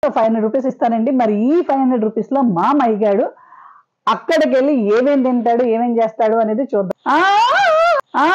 Five hundred rupees ఇస్తానండి మరి ఈ ఫైవ్ హండ్రెడ్ రూపీస్ లో మా మైగాడు అక్కడికి వెళ్ళి ఏమేం తింటాడు ఏమేం చేస్తాడు అనేది చూద్దాం ఆ! ఆ!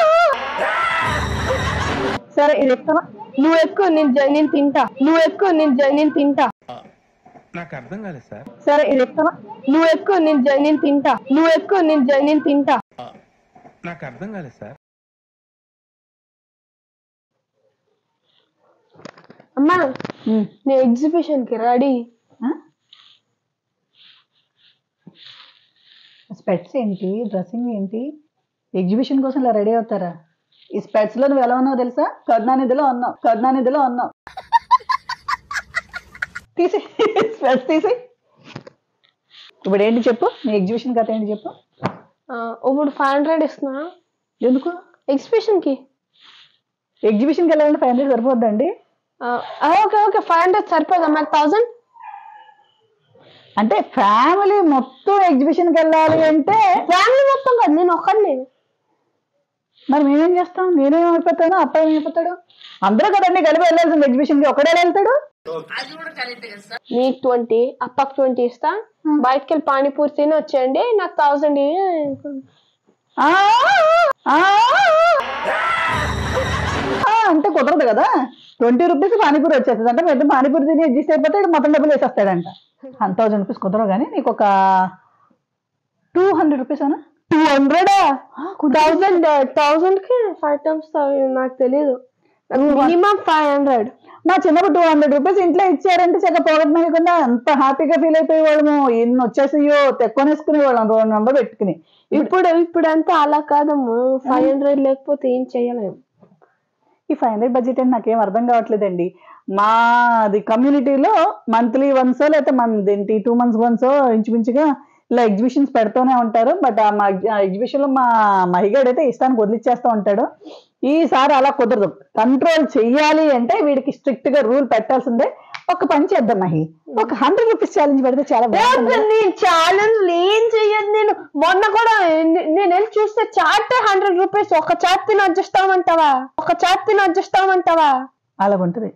సరే ఇది ఎక్కువ నువ్వు ఎక్కువ నేను జ- నేను తింటా నువ్వు ఎక్కువ నేను జ- నేను తింటా నాకు అర్థం కాలేదు సార్ సరే ఇది ఎక్కువ నువ్వు ఎక్కువ నేను జ- నేను తింటా నువ్వు ఎక్కువ నేను జ- నేను తింటా నాకు అర్థం కాలేదు సార్ అమ్మా నేను ఎగ్జిబిషన్ కి రెడీ స్పెట్స్ ఏంటి డ్రెస్సింగ్ ఏంటి ఎగ్జిబిషన్ కోసం ఇలా రెడీ అవుతారా ఈ స్పెట్స్ లో నువ్వు ఎలా ఉన్నావు తెలుసా కరుణానిధిలో ఉన్నావు కరుణానిధిలో ఉన్నావు తీసి స్పెట్స్ తీసి ఇప్పుడు ఏంటి చెప్పు నీ ఎగ్జిబిషన్ కథ ఏంటి చెప్పు ఆ, ఇప్పుడు ఫైవ్ హండ్రెడ్ ఇస్తున్నా ఎందుకు ఎగ్జిబిషన్ కి ఎగ్జిబిషన్కి వెళ్ళాలంటే ఫైవ్ హండ్రెడ్ సరిపోద్దండి ఆ, ఓకే ఓకే ఫైవ్ హండ్రెడ్ సరిపోదా మాకు థౌసండ్ అంటే ఫ్యామిలీ మొత్తం ఎగ్జిబిషన్కి వెళ్ళాలి అంటే ఫ్యామిలీ మొత్తం కాదు నేను ఒక్కడిని మరి మేమేం చేస్తాం నేనేం అయిపోతాను అబ్బాయి ఏమైపోతాడు అందరూ కదండి కలిపి వెళ్ళాల్సింది ఎగ్జిబిషన్కి ఒకడే వెళ్తాడు మీకు ట్వంటీ అప్పకి ట్వంటీ ఇస్తా బయటకు వెళ్ళి పానీపూరి తిని వచ్చేయండి నాకు థౌసండ్ ఆ, ఆ, ఆ, అంటే కుదరదు కదా ట్వంటీ రూపీస్ పానీపూరి వచ్చేస్తుంది అంటే మీరు పానీపూరి తిని అడ్జస్ట్ అయిపోతే ఈడు మొత్తం డబ్బులు వేసేస్తాడంట వన్ థౌసండ్ రూపీస్ కుదరవు కానీ నీకు ఒక టూ హండ్రెడ్ రూపీస్ అనా టూ హండ్రెడ్ థౌసండ్ థౌసండ్ కి ఫైవ్ టైమ్స్ నాకు తెలియదు మినిమం ఫైవ్ హండ్రెడ్ మా చిన్నప్పుడు టూ హండ్రెడ్ రూపీస్ ఇంట్లో ఇచ్చారంటే చక్క పోగొట్ మనకుండా ఎంత హ్యాపీగా ఫీల్ అయిపోయే వాళ్ళము ఎన్ని వచ్చేసాయో తెక్కొనేసుకునే వాళ్ళం రెండు నెంబర్ పెట్టుకుని ఇప్పుడు ఇప్పుడు అంతా అలా కాదమ్మా ఫైవ్ హండ్రెడ్ లేకపోతే ఏం చేయలేము ఈ ఫైవ్ హండ్రెడ్ బడ్జెట్ అంటే నాకేం అర్థం కావట్లేదండి మాది కమ్యూనిటీలో మంత్లీ వన్స్ లేకపోతే మన ఏంటి టూ మంత్స్ వన్స్ ఇంచుమించుగా ఇలా ఎగ్జిబిషన్స్ పెడుతూనే ఉంటారు బట్ ఆ మా ఎగ్జిబిషన్ లో మా మహిగాడు అయితే ఇష్టానికి వదిలిచ్చేస్తూ ఉంటాడు ఈసారి అలా కుదరదు కంట్రోల్ చెయ్యాలి అంటే వీడికి స్ట్రిక్ట్ గా రూల్ పెట్టాల్సిందే ఒక పని చేద్దాం మహి ఒక హండ్రెడ్ రూపీస్ ఛాలెంజ్ పెడితే చాలా బాగుంటుంది కదా? నేను ఛాలెంజ్ ఏం చెయ్యదు నేను మొన్న కూడా నే- నేను వెళ్ళి చూస్తే చాట్ హండ్రెడ్ రూపీస్ ఒక చాట్ తిని అడ్జస్ట్ అవ్వమంటావా ఒక చాట్ తిని అడ్జస్ట్ అవ్వమంటావా అలాగుంటది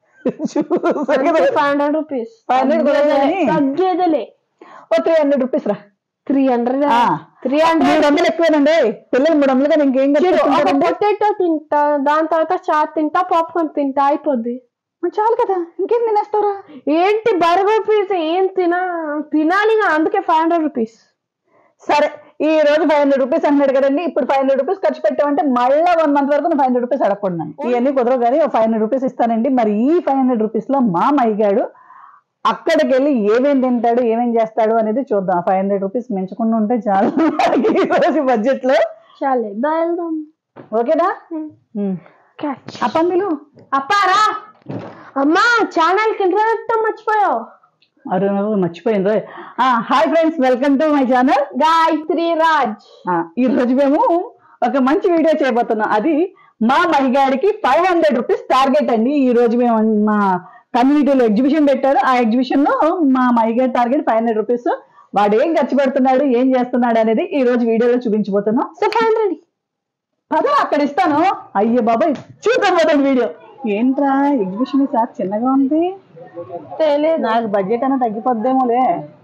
చూసారు కదా? ఫైవ్ హండ్రెడ్ రూపీస్ 500 కూడా కానీ. తగ్గేదలే ఓ త్రీ హండ్రెడ్ రూపీస్ రా త్రీ హండ్రెడ్ ఆ. త్రీ హండ్రెడ్ మూడు వందలు ఎక్కువేనండి పిల్లలు మూడు వందలు కానీ ఇంకేం ఒక కట్టుకుంటారండి? పొటాటో తింటా దాని తర్వాత చాట్ తింటా పాప్కార్న్ తింటా అయిపోద్ది మరి చాలు కదా ఇంకేం తినేస్తారా ఏంటి బర్గర్ పీస్ ఏం తినా తినాలిగా అందుకే ఫైవ్ హండ్రెడ్ రూపీస్ సరే ఈ రోజు ఫైవ్ హండ్రెడ్ రూపీస్ అన్నాడు కదండి ఇప్పుడు ఫైవ్ హండ్రెడ్ రూపీస్ ఖర్చు పెట్టామంటే మళ్ళీ వన్ మంత్ వరకు ఫైవ్ హండ్రెడ్ రూపీస్ అడగకూడదు ఇవన్నీ కుదరవు కానీ ఫైవ్ హండ్రెడ్ రూపీస్ ఇస్తానండి మరి ఈ ఫైవ్ హండ్రెడ్ రూపీస్ లో మా మైగాడు అక్కడికి వెళ్ళి ఏమేం తింటాడు ఏమేం చేస్తాడు అనేది చూద్దాం ఫైవ్ హండ్రెడ్ రూపీస్ మించకుండా ఉంటే చాలు మనకి ఈ రోజు బడ్జెట్ లో చాలే బయలుదాం ఓకేనా ఉమ్. క్యాచ్ అప్పందులు అప్పారా అమ్మా ఛానల్ కి ఇంటర్నెట్ మర్చిపోయావు అరే మర్చిపోయింది రోయ్. ఆ hi friends welcome to my channel Gayathri Raj ఈ రోజు మేము ఒక మంచి వీడియో చేయబోతున్నాం అది మా మహిగాడికి ఫైవ్ హండ్రెడ్ రూపీస్ టార్గెట్ అండి ఈ రోజు మేము మా కమ్యూనిటీలో ఎగ్జిబిషన్ పెట్టారు ఆ ఎగ్జిబిషన్ లో మా మహిగాడి టార్గెట్ ఫైవ్ హండ్రెడ్ రూపీస్ వాడు ఏం ఖర్చు పెడుతున్నాడు ఏం చేస్తున్నాడు అనేది ఈ రోజు వీడియోలో చూపించబోతున్నాం సో ఫైవ్ హండ్రెడ్ పద అక్కడ ఇస్తాను అయ్యో బాబాయ్ చూద్దాం పోతాడు వీడియో ఏంట్రా ఎగ్జిబిషన్ సార్ చిన్నగా ఉంది తెలియదు నాకు బడ్జెట్ అనేది తగ్గిపోద్దేమోలే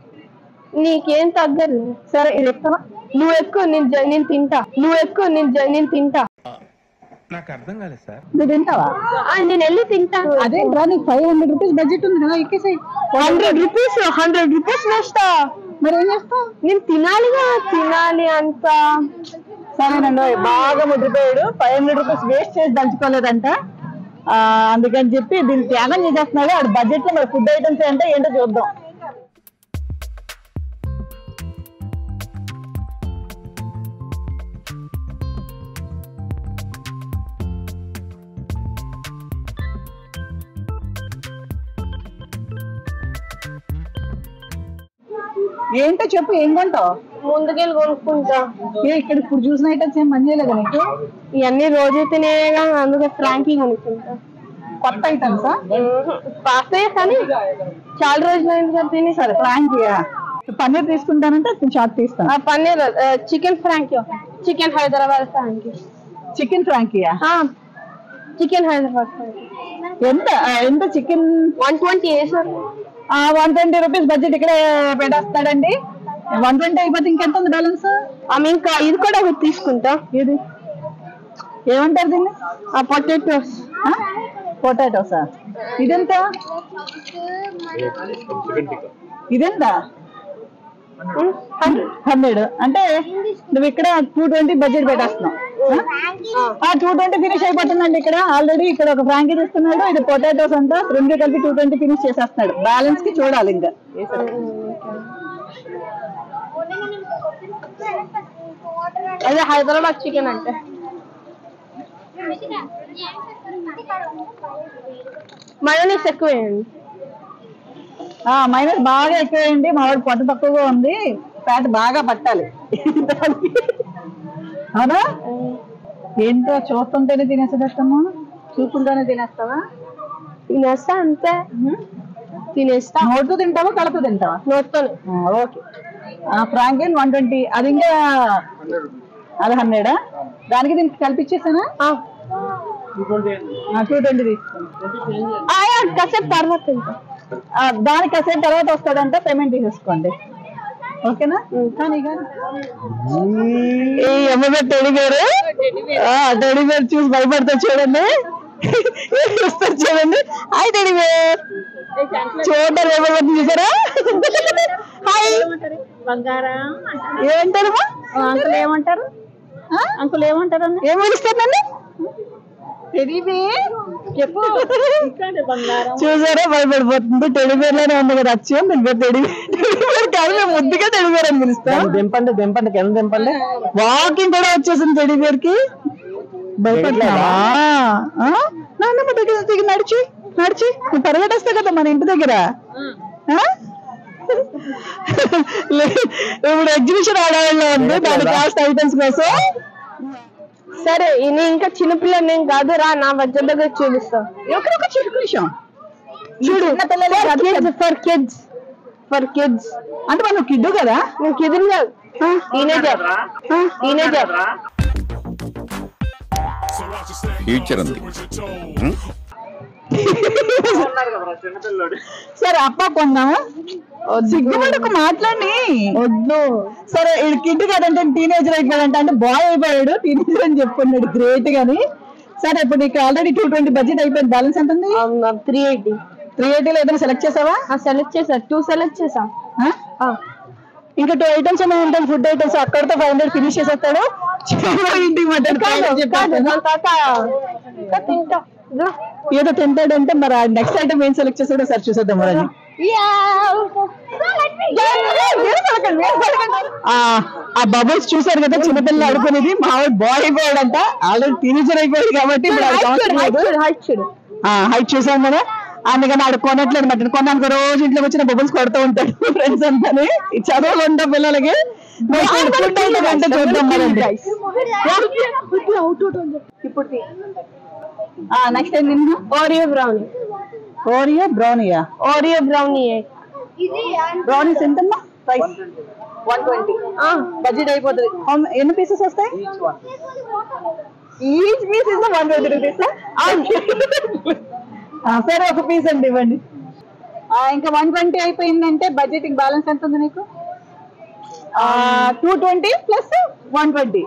నీకేం తగ్గదు సరే ఇది ఎక్కువ నువ్వు ఎక్కువ నేను జ- నేను తింటా నువ్వు ఎక్కువ నేను జ- నేను తింటా నాకు అర్థం కాలేదు సార్ నువ్వు తింటావా ఆ, నేను వెళ్ళి తింటాను అదేంట్రా నీకు ఫైవ్ హండ్రెడ్ రూపీస్ బడ్జెట్ ఉంది కదా ఎక్కేసాయి హండ్రెడ్ రూపీస్ హండ్రెడ్ రూపీస్ వేస్తా మరి ఏం చేస్తావు నేను తినాలిగా తినాలి అంత సరేనండి ఓయ్, బాగా ముద్రిపోయాడు ఫైవ్ హండ్రెడ్ రూపీస్ వేస్ట్ చేసి దంచుకోలేదంట ఆ, అందుకని చెప్పి దీన్ని త్యాగం చేసేస్తున్నాడు ఆడు బడ్జెట్ లో మరి ఫుడ్ ఐటమ్స్ అంటే ఏంటో చూద్దాం ఏంటో చెప్పు ఏం కొంటావు ముందుకెళ్ళి కొనుక్కుంటా ఏ ఇక్కడ ఇప్పుడు చూసిన ఐటమ్స్ ఏం మంచి లేదా నీకు ఇవన్నీ రోజు తినేగా అందుకే ఫ్రాంకీ కొనుక్కుంటా కొత్త ఐటమ్సా పాస్తాయి కానీ చాలా రోజులు అయింది కదా తిని సరే ఫ్రాంకియా పన్నీర్ తీసుకుంటానంటే షార్ట్ తీస్తాను ఆ paneer chicken frankie chicken Hyderabad frankie chicken ఫ్రాంకియా చికెన్ హైదరాబాద్ ఎంత ఆ, ఎంత చికెన్ వన్ ట్వంటీ వేసారు వన్ ట్వంటీ రూపీస్ బడ్జెట్ ఇక్కడే పెట్టేస్తాడండి వన్ ట్వంటీ అయిపోతే ఇంకెంత ఉంది బ్యాలెన్స్ ఆమె ఇంకా ఇది కూడా ఒకటి తీసుకుంటా ఇది ఏమంటారు దీన్ని ఆ పొటాటోస్ పొటాటోసా ఇదెంత ఇదెంత హండ్రెడ్ అంటే నువ్వు ఇక్కడ టూ ట్వంటీ బడ్జెట్ పెట్టేస్తున్నావు ఆ టూ ట్వంటీ ఫినిష్ అయిపోతుందండి ఇక్కడ ఆల్రెడీ ఇక్కడ ఒక ఫ్రాంకీ ఇస్తున్నాడు ఇది పొటాటోస్ అంతా రెండు కలిపి టూ ట్వంటీ ఫినిష్ చేసేస్తున్నాడు బ్యాలెన్స్ కి చూడాలి ఇంకా అదే హైదరాబాద్ చికెన్ అంటే మయోనీస్ ఎక్కువ వేయండి ఆ మైనస్ బాగా ఎక్కువేయండి మా వాడు పొట్ట తక్కువగా ఉంది ఫ్యాట్ బాగా పట్టాలి అవునా ఏంటో చూస్తుంటేనే తినేసేటట్టమ్మా చూస్తుంటేనే తినేస్తావా తినేస్తా అంతే తినేస్తా నోట్తో తింటావా కళ్ళతో తింటావా నోట్తో ఓకే ఫ్రాంకిన్ వన్ ట్వంటీ అది ఇంకా అది హండ్రెడా దానికి దీనికి కల్పించేసానా టూ ట్వంటీ తీసుకోండి కాసేపు తర్వాత తింటా ఆ, దానికి కాసేపు తర్వాత వస్తాడంటే పేమెంట్ తీసేసుకోండి ఓకేనా కానీ కానీ ఈ అమ్మాయి టెడీ గారు టెడీ గారు చూసి భయపడతా చూడండి చూస్తారు చూడండి హాయ్ టెడీ గారు చూడండి ఏమైపోతుంది చూసారా హాయ్ బంగారం ఏమంటారు అంకుల్ ఏమంటారు అంకుల్ ఏమంటారు ఏమనిస్తారు నన్ను చెప్పు ఇక్కడ బంగారం చూసారా భయపడిపోతుంది టెలివేర్ లోనే ఉంది కదా అచ్చం దీని పేరు టెలివేర్ టెలివేర్ కాదు మేము ముద్దుగా టెలివేర్ అని పిలుస్తాం దింపండి దింపండి కింద దింపండి వాకింగ్ కూడా వచ్చేసింది టెలివేర్ కి భయపడలేవా నాన్నమ్మ దగ్గర దిగి నడిచి నడిచి నువ్వు పరిగెట్టేస్తావు కదా మన ఇంటి దగ్గర ఆ? లే- ఇప్పుడు ఎగ్జిబిషన్ ఆడవాళ్ళ ఉంది దాని కాస్ట్ ఐటమ్స్ కోసం సరే నేను ఇంకా చిన్నపిల్లని ఏం కాదు రా నా మధ్య దగ్గర చూపిస్తా ఎక్కడొక చిరుకు విషయం చూడు ఫర్ కిడ్స్ ఫర్ కిడ్స్ అంటే మనం కిడ్డు కదా నువ్వు కిడ్ని కాదు టీనేజర్ టీనేజర్ ఫ్యూచర్ ఉంది సరే అప్ప కొందామా సిగ్గుపడకు మాట్లాడి వద్దు సరే ఇది కిడ్ కదంటే టీనేజర్ అయిపోయాడంట అంటే బాయ్ అయిపోయాడు టీనేజర్ అని చెప్పుకున్నాడు గ్రేట్ గాని సరే ఇప్పుడు నీకు ఆల్రెడీ టూ ట్వంటీ బడ్జెట్ అయిపోయింది బ్యాలెన్స్ ఎంత ఉంది త్రీ ఎయిటీ త్రీ ఎయిటీలో ఏదైనా సెలెక్ట్ చేసావా సెలెక్ట్ చేసా టూ సెలెక్ట్ చేసా ఆ? ఇంకా టూ ఐటమ్స్ ఏమైనా ఉంటాయి ఫుడ్ ఐటమ్స్ అక్కడతో ఫైవ్ హండ్రెడ్ ఫినిష్ చేసేస్తాడు చాలా ఇంటికి మటన్ కాదు కాదు చెప్పాను దాని తర్వాత ఇంకా తింటా ఇదిగో. ఏదో తింటాడంటే మరి నెక్స్ట్ ఐటమ్ ఏం సెలెక్ట్ చేసాడో సరి చూసేద్దాం మరి ఆ ఆ బబుల్స్ చూసారు కదా చిన్నపిల్లలు ఆడుకునేది మా వాడు బాయ్ అయిపోయాడంట ఆల్రెడీ టీనేజర్ అయిపోయాడు కాబట్టి ఇప్పుడు ఆడికి హైట్ అవసరం చూడు, హైట్ లేదు. చూడు, హైట్ చూడు. ఆ హైట్ చూసాం కదా అందుకని ఆడు కొనట్లేదు మట్టి కొన్నాక రోజు ఇంట్లోకి వచ్చిన బబుల్స్ కొడుతూ ఉంటాడు ఫ్రెండ్స్ అంతా చదువులు ఉంటా పిల్లలకి మరి food item అంటే చూద్దాం మరండి నెక్స్ట్ ఏం తిన్నా ఓరియో బ్రౌనీ ఓరియో బ్రౌనియా ఓరియో బ్రౌనీ బ్రౌనీస్ ఎంతమ్మా ప్రైస్ వన్ ట్వంటీ బడ్జెట్ అయిపోతుంది How- ఎన్ని పీసెస్ వస్తాయి each piece is one twenty rupees సరే ఒక పీస్ అండి ఇవ్వండి ఆ, ఇంకా వన్ ట్వంటీ అయిపోయిందంటే బడ్జెట్ బ్యాలెన్స్ ఎంత ఉంది నీకు two twenty plus one twenty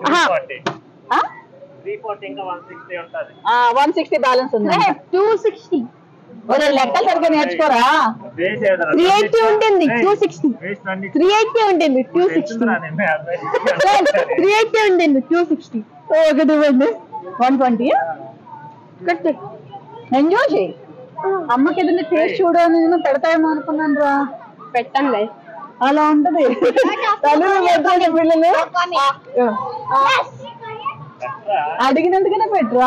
one sixty balance ఉంది టూ సిక్స్టీ ఒరే లెక్కలు సరిగ్గా నేర్చుకోరా త్రీ ఎయిటీ ఉంటుంది టూ సిక్స్టీ త్రీ ఎయిటీ ఉంటుంది టూ సిక్స్టీ త్రీ ఎయిటీ ఉంటుంది టూ సిక్స్టీ ఒకటి ఇవ్వండి వన్ ట్వంటీ కట్టు ఎంజాయ్ చేయి అమ్మకి ఏదైనా టేస్ట్ చూడని నేను పెడతాయేమో అనుకున్నాను రా పెట్టండి అలా ఉంటది తల్లి పెట్టండి పిల్లలు అడిగినందుకనే పెట్టరా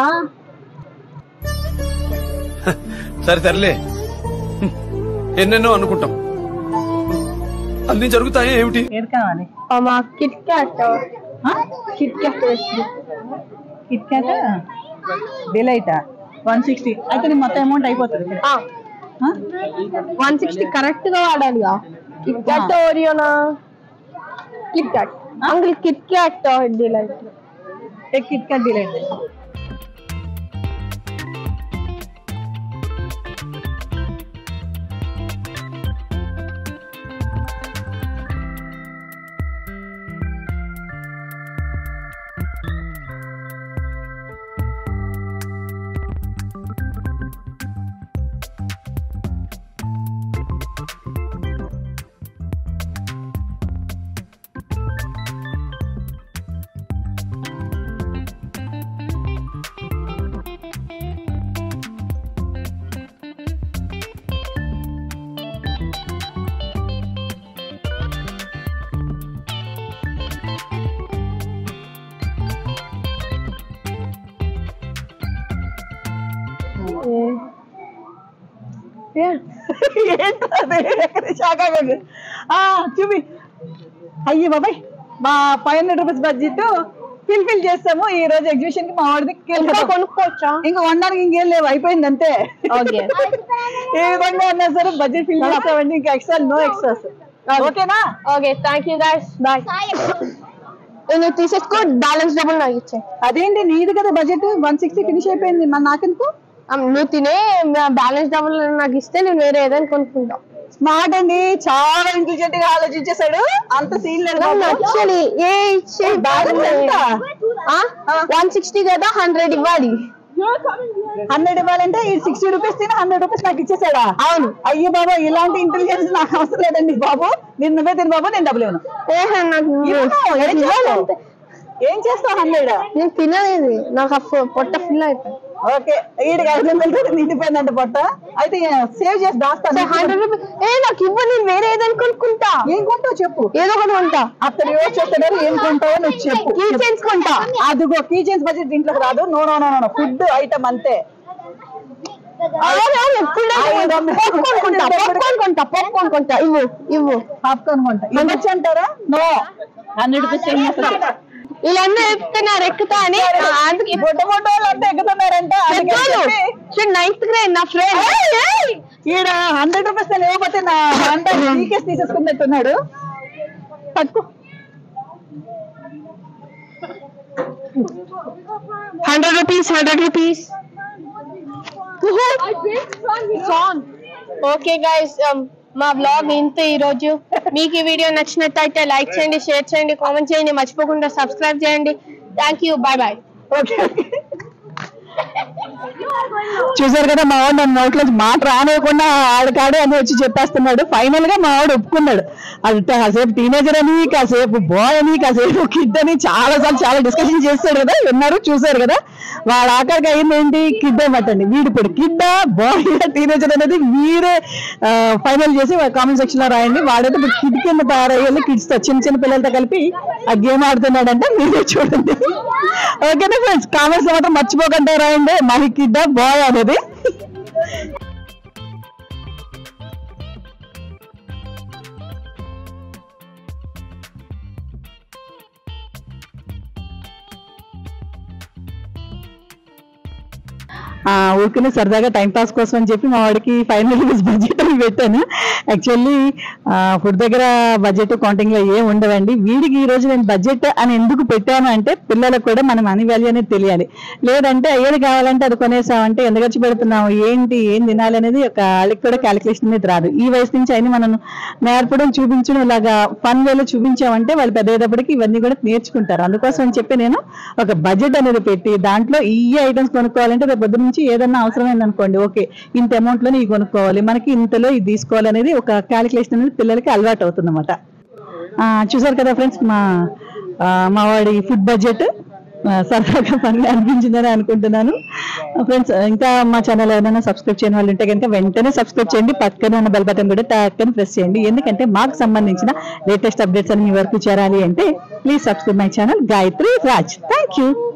సరే సర్లే హ్మ్. ఎన్నెన్నో అనుకుంటాం అన్ని జరుగుతాయి ఏమిటి ఏది కావాలి మా Kit Kat Kit Kat Kit Kat డిలైటా వన్ సిక్స్టీ అయితే నీ మొత్తం అమౌంట్ అయిపోతుంది ఆ? వన్ సిక్స్టీ కరెక్ట్ గా వాడాలిగా కిట్ క్యాట్ ఓరియోనా Kit Kat uncle Kit Kat delight ఏ కిట్ క్యాట్ డిలైట్ ఏంటది షాకా ఆ చూపి అయ్యి బాబాయ్ మా five hundred rupees budget fill fill చేస్తాము ఈ రోజు ఎగ్జిబిషన్ కి మా వాడిది ఇంకా కొనుక్కోవచ్చా ఇంకా వండడానికి ఇంకేం లేవు అయిపోయింది అంతే ఓకే ఏ విధంగా అన్నా సరే బడ్జెట్ ఫిల్ చేస్తామండి ఇంకా ఎక్స్ట్రా నో ఎక్స్ట్రాస్ ఓకేనా okay thank you guys bye నేను తీసేసుకో బ్యాలెన్స్ డబుల్ నాకు ఇచ్చే అదేంటి నీది కదా బడ్జెట్ వన్ సిక్స్టీ ఫినిష్ అయిపోయింది మన నాకెందుకు నువ్వు తినే బ్యాలెన్స్ డబుల్ నాకు ఇస్తే నేను వేరే ఏదైనా కొనుక్కుంటా స్మార్ట్ అండి చాలా ఇంటెలిజెంట్ గా ఆలోచించేశాడు అంత సీన్ లేదు నాకు నచ్చని ఏ ఇచ్చే Balance ఎంత? వన్ సిక్స్టీ కదా హండ్రెడ్ ఇవ్వాలి హండ్రెడ్ ఇవ్వాలంటే ఈ సిక్స్టీ రూపీస్ తిని హండ్రెడ్ రూపీస్ నాకు ఇచ్చేసాడా అవును అయ్యో బాబా ఇలాంటి ఇంటెలిజెన్స్ నాకు అవసరం లేదండి బాబు నేను నువ్వే తిని బాబు నేను డబ్బులు ఇవ్వను ఏహే, నాకు ఇవ్వను, ఏం నాకు చేస్తావు? ఇవ్వాలంతే. ఏం చేస్తావు హండ్రెడ్ నేను తినలేదు నాకు ఆ ఫు- పొట్ట ఫుల్ అయిపోయింది ఓకే వీడికి ఐదు వందలతో నిండిపోయిందంట పొట్ట అయితే సేవ్ చేసి దాస్తాను హండ్రెడ్ రూపీస్ ఏ నాకు ఇవ్వ నేను వేరే ఏదైనా కొనుక్కుంటా ఏం కొంటావు చెప్పు ఏదో ఒకటి కొంటా అతను ఎవరు చూస్తున్నారు ఏం కొంటావో నువ్వు చెప్పు కీ చైన్స్ కొంటా అదిగో కీ చైన్స్ బడ్జెట్ దీంట్లోకి రాదు no no no no food item అంతే పాప్కార్న్ కొంటా పాప్కార్న్ కొంటా పాప్కార్న్ కొంటా ఇవ్వు ఇవ్వు పాప్కార్న్ కొంట ఇవ్వచ్చు అంటారా నో హండ్రెడ్ రూపీస్ వీళ్ళందరూ ఎక్కుతున్నారు ఎక్కుతా అని ఆ, అందుకే బొట్ట బొట్ట వాళ్ళు అంతా ఎక్కుతున్నారంట అందుకని చెప్పి నైన్త్ గ్రేడ్ నా ఫ్రెండ్ ఈడ హండ్రెడ్ రూపీస్ నేను ఇవ్వకపోతే నా హ్యాండ్ బ్యాగ్ లీకేజ్ తీసేసుకున్నట్టున్నాడు పట్టుకో hundred rupees hundred rupees okay guys మా బ్లాగ్ ఇంత ఈ రోజు మీకు ఈ వీడియో నచ్చినట్టయితే లైక్ చేయండి షేర్ చేయండి కామెంట్ చేయండి మర్చిపోకుండా సబ్స్క్రైబ్ చేయండి thank you bye bye okay చూసారు కదా మా వాడు నన్ను నోట్లో మాట రానివ్వకుండా ఆడకాడే అని వచ్చి చెప్పేస్తున్నాడు ఫైనల్ గా మా వాడు ఒప్పుకున్నాడు అది కాసేపు టీనేజర్ అని కాసేపు బాయ్ అని కాసేపు కిడ్ అని చాలా సార్లు చాలా డిస్కషన్ చేస్తాడు కదా విన్నారు చూసారు కదా వాడు ఆఖరికి అయింది ఏంటి కిడ్ అనమాటండి వీడు ఇప్పుడు కిడ్డా బాయ్ టీనేజర్ అనేది మీరే ఫైనల్ చేసి కామెంట్ సెక్షన్ లో రాయండి వాడైతే ఇప్పుడు కిడ్ కింద తయారయ్యి కిడ్స్ తో చిన్న చిన్న పిల్లలతో కలిపి ఆ గేమ్ ఆడుతున్నాడంటే మీరే చూడండి ఓకేనా ఫ్రెండ్స్ కామెంట్స్ మాత్రం మర్చిపోకుండా రాయండి మరి కిడ్డా బాయ్ అనేది ఆ, ఊరికనే సరదాగా టైం పాస్ కోసం అని చెప్పి మా వాడికి ఫైనల్ రూపీస్ బడ్జెట్ అని పెట్టాను యాక్చువల్లీ ఫుడ్ దగ్గర బడ్జెట్ కౌంటింగ్ లో ఏం ఉండవండి వీడికి ఈ రోజు నేను బడ్జెట్ అని ఎందుకు పెట్టాను అంటే పిల్లలకు కూడా మన మనీ వాల్యూ అనేది తెలియాలి లేదంటే ఏది కావాలంటే అది కొనేసామంటే ఎంత ఖర్చు పెడుతున్నాము ఏంటి ఏం తినాలి అనేది ఒక వాళ్ళకి కూడా క్యాలిక్యులేషన్ అనేది రాదు ఈ వయసు నుంచి అయినా మనం నేర్పడం చూపించడం ఇలాగా ఫన్ వేలో చూపించామంటే వాళ్ళు పెద్దయ్యేటప్పటికి ఇవన్నీ కూడా నేర్చుకుంటారు అందుకోసం అని చెప్పి నేను ఒక బడ్జెట్ అనేది పెట్టి దాంట్లో ఈ ఐటమ్స్ కొనుక్కోవాలంటే రేపు పొద్దు నుంచి ఏదన్నా అవసరమైంది అనుకోండి ఓకే ఇంత అమౌంట్ లో ఇవి కొనుక్కోవాలి మనకి ఇంతలో ఇది తీసుకోవాలి అనేది ఒక క్యాలిక్యులేషన్ అనేది పిల్లలకి అలవాటు అవుతుంది అనమాట చూసారు కదా ఫ్రెండ్స్ మా ఆ, మా వాడి ఫుడ్ బడ్జెట్ సరదాగా పనిగా అనిపించిందని అనుకుంటున్నాను ఫ్రెండ్స్ ఇంకా మా ఛానల్ ఎవరైనా సబ్స్క్రైబ్ చేయని వాళ్ళు ఉంటే కనుక వెంటనే సబ్స్క్రైబ్ చేయండి పక్కన ఉన్న బెల్ బటన్ కూడా టక్కని ప్రెస్ చేయండి ఎందుకంటే మాకు సంబంధించిన లేటెస్ట్ అప్డేట్స్ అని మీ వరకు చేరాలి అంటే please subscribe my channel Gayathri Raj thank you